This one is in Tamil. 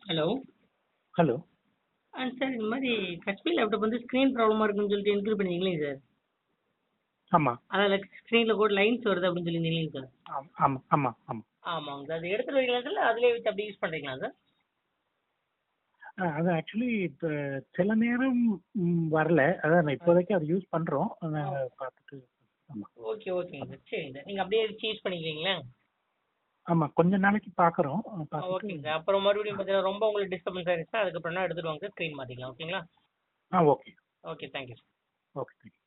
ஹலோ ஹலோ ஆ சார் இந்த மாதிரி ஹெச்பி லேப்டாப் வந்து ஸ்க்ரீன் ப்ராப்ளமாக இருக்குன்னு சொல்லிட்டு என்க்ரி பண்ணிங்களே சார் ஆமாம் அதில் ஸ்க்ரீனில் கூட லைன்ஸ் வருது அப்படின்னு சொல்லியிருந்தீங்களே சார் ஆமாம் ஆமாம் ஆமாம் ஆமாம் ஆமாங்க சார் அது எடுத்துட்டு வரீங்களா சார் அதிலே வச்சு அப்படியே யூஸ் பண்ணுறீங்களா சார் ஆ, அது ஆக்சுவலி இப்போ சில நேரம் ம், வரல அதான் நான் இப்போதைக்கு அதை யூஸ் பண்ணுறோம் நாங்கள் பார்த்துட்டு ஆமாம் ஓகே ஓகேங்க சார் சரிங்க சார் நீங்கள் அப்படியே வச்சு யூஸ் பண்ணிக்கிறீங்களா ஆமாம் கொஞ்ச நாளைக்கு பார்க்குறோம் பார்த்துட்டு ஓகேங்க சார் அப்புறம் மறுபடியும் பார்த்தீங்கன்னா ரொம்ப உங்களுக்கு டிஸ்டர்பன்ஸ் ஆயிருச்சுன்னா அதுக்கப்புறம் எடுத்துட்டு வாங்க சார் ஸ்க்ரீன் மாற்றிக்கலாம் ஓகேங்களா ஆ okay okay thank you sir okay thank you